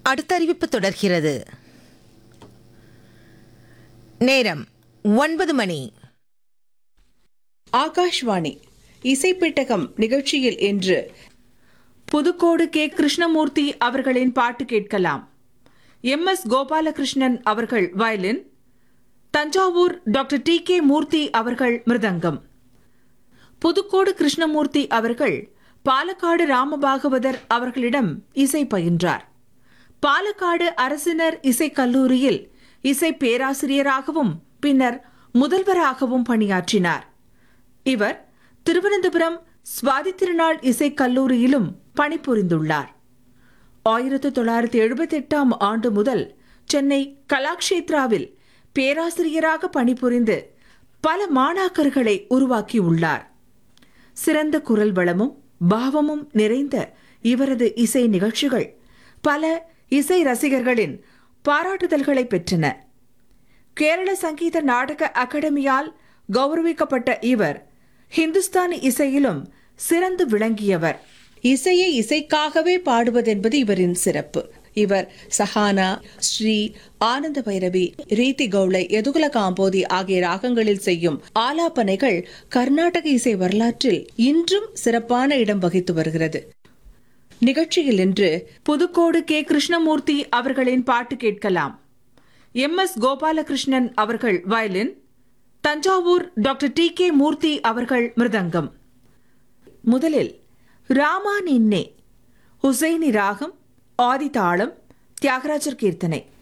அடுத்த அறிவிப்பு தொடர்கிறது நேரம் ஒன்பது மணி ஆகாஷ்வாணி இசைப்பெட்டகம் நிகழ்ச்சியில் இன்று புதுக்கோடு கே கிருஷ்ணமூர்த்தி அவர்களின் பாட்டு கேட்கலாம் எம் எஸ் கோபாலகிருஷ்ணன் அவர்கள் violin Thanjavur doctor T K Murthy அவர்கள் மிருதங்கம் புதுக்கோடு கிருஷ்ணமூர்த்தி அவர்கள் பாலக்காடு ராமபாகவதர் அவர்களிடம் இசை பயின்றார் பாலக்காடு அரசினர் இசைக் கல்லூரியில் இசை பேராசிரியராகவும் பின்னர் முதல்வராகவும் பணியாற்றினார் இவர் திருவனந்தபுரம் சுவாதி திருநாள் இசைக் கல்லூரியிலும் பணிபுரிந்துள்ளார் ஆயிரத்து தொள்ளாயிரத்தி எழுபத்தி எட்டாம் ஆண்டு முதல் சென்னை கலாக்ஷேத்ராவில் பேராசிரியராக பணிபுரிந்து பல மாணாக்கர்களை உருவாக்கியுள்ளார் சிறந்த குரல் வளமும் பாவமும் நிறைந்த இவரது இசை நிகழ்ச்சிகள் பல இசை ரசிகர்களின் பாராட்டுதல்களை பெற்றன கேரள சங்கீத நாடக அகாடமியால் கௌரவிக்கப்பட்ட இவர் ஹிந்துஸ்தானி இசையிலும் சிறந்து விளங்கியவர் இசையை இசைக்காகவே பாடுவதென்பது இவரின் சிறப்பு இவர் சஹானா ஸ்ரீ ஆனந்த பைரவி ரீதி கௌளை எதுகுல காம்போதி ஆகிய ராகங்களில் செய்யும் ஆலாபனைகள் கர்நாடக இசை வரலாற்றில் இன்றும் சிறப்பான இடம் வகித்து வருகிறது நிகழ்ச்சியில் இன்று புதுக்கோடு கே கிருஷ்ணமூர்த்தி அவர்களின் பாட்டு கேட்கலாம் எம் எஸ் கோபாலகிருஷ்ணன் அவர்கள் violin Thanjavur doctor T K Murthy அவர்கள் மிருதங்கம் முதலில் ராமா நின்னே ஹுசைனி ராகம் ஆதி தாளம் தியாகராஜர் கீர்த்தனை